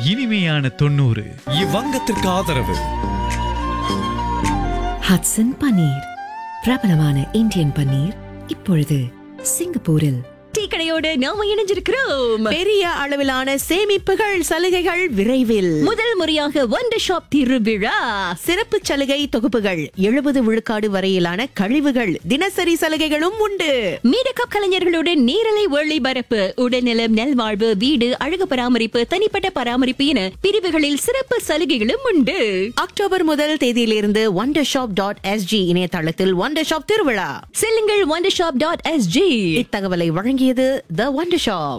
இனிமையான தொண்ணூறு இவ்வங்கத்திற்கு ஆதரவு ஹட்சன் பன்னீர் பிரபலமான இந்தியன் பன்னீர் இப்பொழுது சிங்கப்பூரில் டீ கடையோடு நாம இணைஞ்சிருக்கிறோம் பெரிய அளவிலான சேமிப்புகள் சலுகைகள் விரைவில் முதல் முறையாக ஒண்டர் ஷாப் திருவிழா சிறப்பு சலுகை தொகுப்புகள் எழுபது விழுக்காடு வரையிலான கழிவுகள் தினசரி சலுகைகளும் உண்டு மீடக்கப் கலைஞர்களுடன் நேரலை ஒளிபரப்பு உடல்நலம் நல்வாழ்வு வீடு அழகு பராமரிப்பு தனிப்பட்ட பராமரிப்பு என பிரிவுகளில் சிறப்பு சலுகைகளும் உண்டு அக்டோபர் முதல் தேதியிலிருந்து ஒண்டர் ஷாப் டாட் எஸ்ஜி இணையதளத்தில் ஒண்டர் ஷாப் திருவிழா செல்லுங்கள் ஒண்டர் ஷாப் டாட் எஸ்ஜி இத்தகவலை வழங்கியது த ஒண்டர் ஷாப்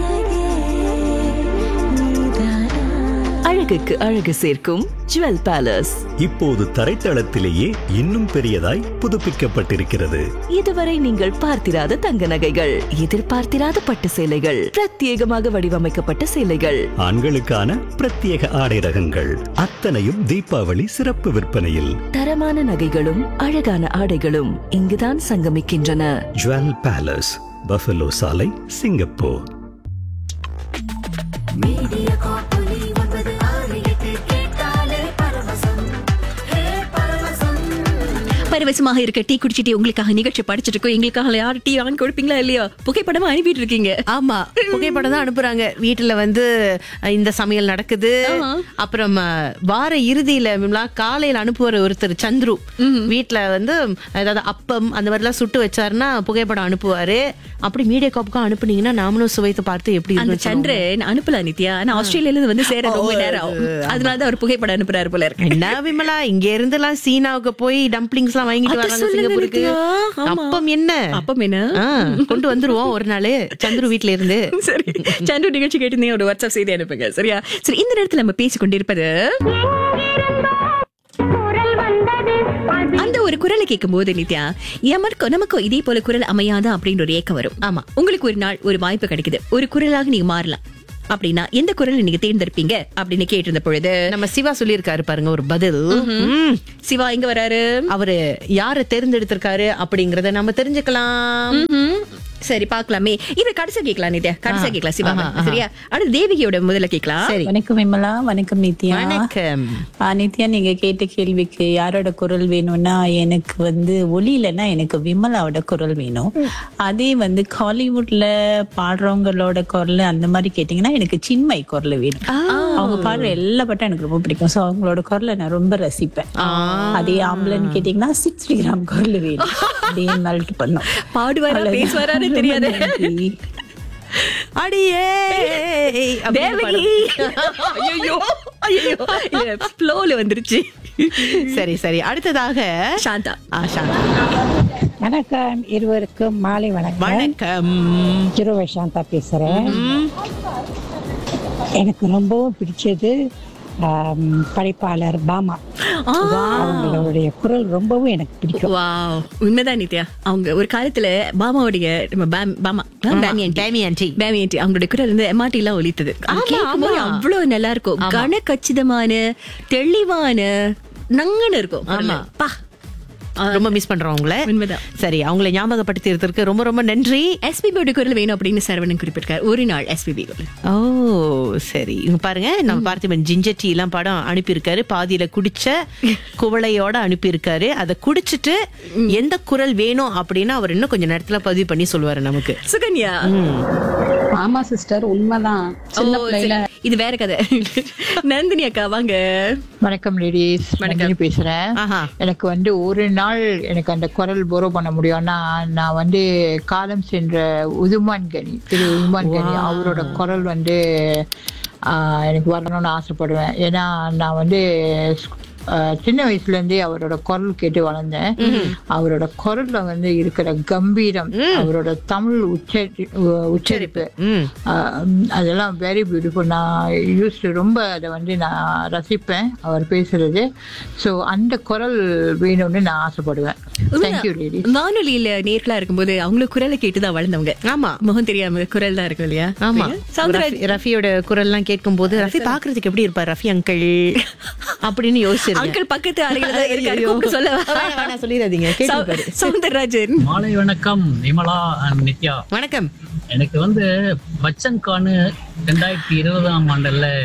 அழகுக்கு அழகு சேர்க்கும் ஜுவல் பேலஸ் இப்போது தரைத்தளத்திலேயே இன்னும் பெரியதாய் புதுப்பிக்கப்பட்டிருக்கிறது இதுவரை நீங்கள் பார்த்திராத தங்க நகைகள் எதிர்பார்த்திராத பட்டு சேலைகள் பிரத்யேகமாக வடிவமைக்கப்பட்ட சேலைகள் ஆண்களுக்கான பிரத்யேக ஆடை ரகங்கள் அத்தனையும் தீபாவளி சிறப்பு விற்பனையில் தரமான நகைகளும் அழகான ஆடைகளும் இங்குதான் சங்கமிக்கின்றன ஜுவல் பேலஸ் பஃபலோ சாலை சிங்கப்பூர் பரவசமாக இருக்க டீ குடிச்சிட்டு உங்களுக்காக நிகழ்ச்சி படிச்சிட்டு இருக்கோம் எங்களுக்காக யார் டீ ஆன் கொடுப்பீங்களா இல்லையா புகைப்படமா அனுப்பிட்டு இருக்கீங்க ஆமா புகைப்படம் தான் அனுப்புறாங்க வீட்டுல வந்து அஹ், இந்த சமையல் நடக்குது ஆமா. அப்புறம் அஹ், வார இறுதியில விமலா காலையில அனுப்புவார் ஒருத்தர் சந்துரு வீட்டுல வந்து ஏதாவது அப்பம் அந்த மாதிரி எல்லாம் சுட்டு வச்சாருன்னா புகைப்படம் அனுப்புவாரு அப்படி மீடியா காப்புக்கும் அனுப்புனீங்கன்னா நாமளும் சுவைத்து பார்த்து எப்படி அந்த இருக்குன்னு சொல்லுவோம். சந்திரன் அனுப்பல நித்யா ஆனா ஆஸ்திரேலியால இருந்து வந்து சேர ரொம்ப நேரம் ஆகும் அதனாலதான் அவர் புகைப்படம் அனுப்புறாரு போல இருக்கு என்ன விமலா இங்க இருந்து எல்லாம் சீனாவுக்கு போய் டம்ப்ளிங்ஸ் எல்லாம் வாங்கிட்டு அத வராங்க சொல்லுங்க சிங்கப்பூருக்கு நித்யா. ஆமா. அப்பம் என்ன அப்பம் என்ன ஆ, கொண்டு வந்துருவோம் ஒரு நாள் சந்துரு வீட்ல இருந்து சரி சந்து நிகழ்ச்சி கேட்டு நீங்க ஒரு வாட்ஸ்அப் செய்தி அனுப்புங்க சரியா சரி இந்த நேரத்துல நம்ம பேசிக் கொண்டிருப்பது அந்த ஒரு குரலை கேட்கும் போது நித்யா எமர்க்கும் நமக்கும் இதே போல குரல் அமையாதா அப்படின்னு ஒரு ஏக்கம் வரும் ஆமா. உங்களுக்கு ஒரு நாள் ஒரு வாய்ப்பு கிடைக்குது ஒரு குரலாக நீங்க மாறலாம் அப்படின்னா எந்த குரலை நீங்க தேர்ந்தெடுப்பீங்க அப்படின்னு கேட்டிருந்த பொழுது நம்ம சிவா சொல்லியிருக்காரு பாருங்க ஒரு பதில் ம். சிவா எங்க வராரு அவரு யாரை தேர்ந்தெடுத்திருக்காரு அப்படிங்கறத நம்ம தெரிஞ்சுக்கலாம் ம்ஹும். சரி பாக்கலாமே இது கடைசி கேட்கலாம் நித்யா கடைசி கேட்கலாம் சிவா ஆஹா, ஆஹா. சரியா அடுத்து தேவிகையோட முதல்ல கேட்கலாம் சரி வணக்கம் விமலா வணக்கம் நித்யா வணக்கம் ஆ, நித்யா நீங்க கேட்ட கேள்விக்கு யாரோட குரல் வேணும்னா எனக்கு வந்து ஒளியிலனா எனக்கு விமலாவோட குரல் வேணும் அதே வந்து காலிவுட்ல பாடுறவங்களோட குரல் அந்த மாதிரி கேட்டீங்கன்னா எனக்கு சின்மை குரல் வேணும் அவங்க பாடுற எல்லா பாட்டும் எனக்கு ரொம்ப பிடிக்கும் சோ அவங்களோட குரலை நான் ரொம்ப ரசிப்பேன் அதே ஆம்பளைன்னு கேட்டீங்கன்னா சிக்ஸ் ஸ்ரீராம் குரல் வேணும் அதே மெல்ட் பண்ணும் பாடுவாரா பேசுவாரான்னு ரொம்ப தெரியாது நன்றி. அடியே அப்படின்னு தேவகி ஐயோ ஐயோ இல்ல ஃப்ளோல வந்துருச்சு சரி சரி அடுத்ததாக சாந்தா ஆ, சாந்தா. வணக்கம் இருவருக்கும் மாலை வணக்கம் வணக்கம் ஜீரோ சாந்தா பேசுறேன் எனக்கு ரொம்பவும் பிடிச்சது ஆம், படைப்பாளர் பாமா அவங்களுடைய குரல் ரொம்பவும் எனக்கு பிடிக்கும் வாவ் உண்மைதான் நித்யா அவங்க ஒரு காலத்துல பாமாவுடைய நம்ம பாம்- பாமா பேமி ஆண்டி டேமி ஆண்டி பேமி ஆண்டி அவங்களுடைய குரல் வந்து எம்ஆர்டி எல்லாம் ஒலித்தது அது ஆமா, கேட்கும்போது ஆமா. அவ்வளவு நல்லா இருக்கும் கன கச்சிதமான தெளிவான நங்கன்னு இருக்கும் ஆமா. பா ரொம்ப மிஸ் பண்றோம் உங்களை உண்மைதான் சரி அவங்களை ஞாபகப்படுத்தியதற்கு ரொம்ப ரொம்ப நன்றி எஸ்பிபியோட குரல் வேணும் அப்படின்னு சரவணன் குறிப்பிட்டிருக்காரு ஒரு நாள் எஸ்பிபி குரல் ஓ சரி இங்க பாருங்க நம்ம பார்த்திபன் ஜிஞ்சர் டீ எல்லாம் படம் அனுப்பியிருக்காரு பாதியில குடிச்ச குவளையோட அனுப்பியிருக்காரு அதை குடிச்சிட்டு எந்த குரல் வேணும் அப்படின்னு அவர் இன்னும் கொஞ்ச நேரத்துல பதிவு பண்ணி சொல்லுவாரு நமக்கு சுகன்யா ஆமா சிஸ்டர் உண்மைதான் சின்ன ஓ, பிள்ளைல சரி. இது வேற கதை நந்தினி அக்கா வாங்க வணக்கம் லேடிஸ் வணக்கம் பேசுறேன் ஆஹா. எனக்கு வந்து ஒரு நாள் எனக்கு அந்த குரல் போரோ பண்ண முடியும்னா நான் வந்து காலம் சென்ற உதுமான் கனி திரு உதுமான் கனி அவரோட குரல் வந்து ஆஹ், எனக்கு வரணும்னு ஆசைப்படுவேன் ஏன்னா நான் வந்து ஆஹ், சின்ன வயசுல இருந்தே அவரோட குரல் கேட்டு வளர்ந்தேன் அவரோட குரல்ல வந்து இருக்கிற கம்பீரம் அவரோட தமிழ் உச்சரி உச்சரிப்பு ம் ஆஹ் அதெல்லாம் வெரி பியூட்டிஃபுல் நான் யூஸ் ரொம்ப அதை வந்து நான் ரசிப்பேன் அவர் பேசுறது ஸோ அந்த குரல் வேணும்னு நான் ஆசைப்படுவேன் தேங்க்யூ லேடி வானொலியில நேர்களா இருக்கும்போது அவங்களுக்கு குரலை கேட்டுதான் வளர்ந்தவங்க ஆமா முகம் தெரியாம குரல் தான் இருக்கும் இல்லையா ஆமா சௌந்தரராஜ் ரஃபி- ரஃபியோட குரல் எல்லாம் கேட்கும் போது ரஃபி பாக்குறதுக்கு எப்படி இருப்பார் ரஃபி அங்கிள் அப்படின்னு யோசிச்சிருக்கேன் அங்கிள் பக்கத்து அறையில தான் இருக்காரு கூப்பிட்டு சொல்லவா வேணாம், வேணாம், சொல்லிடாதீங்க கேட்டு சௌ- சௌந்தரராஜன் மாலை வணக்கம் விமலா and நித்யா வணக்கம் எனக்கு வந்து பச்சன் கானு ரெண்டாயிரத்தி இருபதாம் ஆண்டுல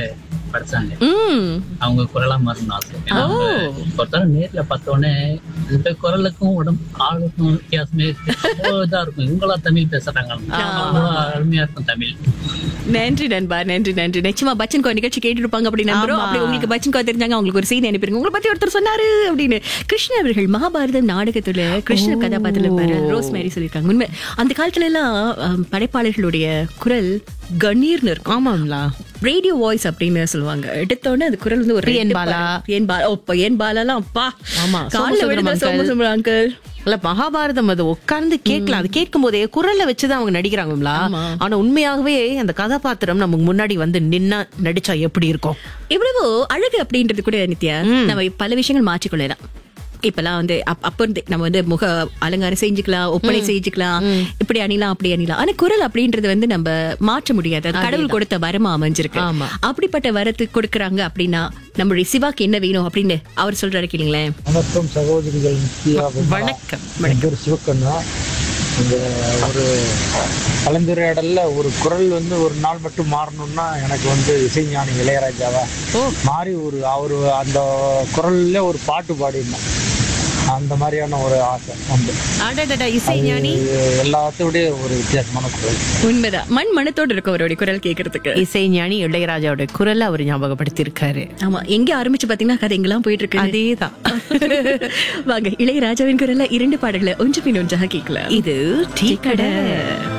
படிச்சாங்க ம் அவங்க குரலா மாறணும் ஆசை ஏன்னா அவங்க ஒருத்தர நேர்ல பார்த்த உடனே இந்த குரலுக்கும் உடம்பு ஆளுக்கும் வித்தியாசமே இருக்கு அவ்வளவு இதா இருக்கும் இவங்களா தமிழ் பேசுறாங்க அவ்வளவு அருமையா இருக்கும் தமிழ் நன்றி நண்பா நன்றி நன்றி நிச்சயமா பச்சன் கோ நிகழ்ச்சி கேட்டு இருப்பாங்க அப்படி நம்புறோம் ஆமா. அப்படி உங்களுக்கு பச்சன் கோ தெரிஞ்சாங்க அவங்களுக்கு ஒரு செய்தி அனுப்பிருங்க உங்களை பத்தி ஒருத்தர் சொன்னாரு அப்படின்னு கிருஷ்ண அவர்கள் மகாபாரதம் நாடகத்துல கிருஷ்ண கதாபாத்திரத்துல பாரு ரோஸ் மேரி சொல்லியிருக்காங்க உண்மை அந்த காலத்துல எல்லாம் ஆம், படைப்பாளர்களுடைய குரல் கணீர்னு இருக்கும் ஆமாங்களா ரேடியோ வாய்ஸ் அப்படின்னு சொல்லுவாங்க எடுத்தோடனே அந்த குரல் வந்து ஒரு பிரியன் ரெண்டு பாலா. பாடல். பிரியன் பாலா ஓ பிரியன் பாலாலாம் அப்பா ஆமா, காலில் சோமசுந்தரம் விழுந்த uncle. சோமசுந்தரம் அங்கிள் இல்ல மகாபாரதம் அது உட்கார்ந்து கேட்கலாம் அது கேட்கும் போதே குரல்ல வச்சுதான் அவங்க நடிக்கிறாங்களா ஆனா உண்மையாகவே அந்த கதாபாத்திரம் நமக்கு முன்னாடி வந்து நின்னா நடிச்சா எப்படி இருக்கும் இவ்வளவு அழகு அப்படின்றது கூட நித்யா நம்ம பல விஷயங்கள் மாற்றிக்கொள்ளலாம் இப்பெல்லாம் வந்து அப்- அப்ப இருந்து நம்ம வந்து முக அலங்காரம் செஞ்சுக்கலாம் ஒப்பனை செஞ்சுக்கலாம் இப்படி அணிலாம் அப்படி அணிலாம் ஆனா குரல் அப்படின்றது வந்து நம்ம மாற்ற முடியாது அது கடவுள் கொடுத்த வரமா அமைஞ்சிருக்கு ஆமா. அப்படிப்பட்ட வரத்து கொடுக்கறாங்க அப்படின்னா நம்மளுடைய சிவாக்கு என்ன வேணும் அப்படின்னு அவர் சொல்றாரு கேளுங்களேன் வணக்கம் சகோதரிகள் நித்யா விமலா. வணக்கம் என் பேர் சிவக்கண்ணா இந்த ஒரு கலந்துரையாடல்ல ஒரு குரல் வந்து ஒரு நாள் மட்டும் மாறணும்னா எனக்கு வந்து இசைஞானி இளையராஜாவா மாறி ஒரு அவர் அந்த குரல்ல ஒரு பாட்டு பாடிடணும் அந்த மாதிரியான ஒரு ஆசை வந்து அடடடா இசைஞானி எல்லாத்தோடய ஒரு வித்தியாசமான குரல் உண்மைதான் மண் மனத்தோடு இருக்கும் அவருடைய குரல் கேட்கறதுக்கு இசைஞானி இளையராஜாவோட குரலை அவர் ஞாபகப்படுத்தி இருக்காரு ஆமா எங்க ஆரம்பிச்சு பாத்தீங்கன்னா கதை எங்கெல்லாம் போயிட்டு இருக்கு அதேதான் வாங்க இளையராஜாவின் குரல்ல இரண்டு பாடல்களை ஒன்று பின் ஒன்றாக கேட்கலாம் இது டீ கடை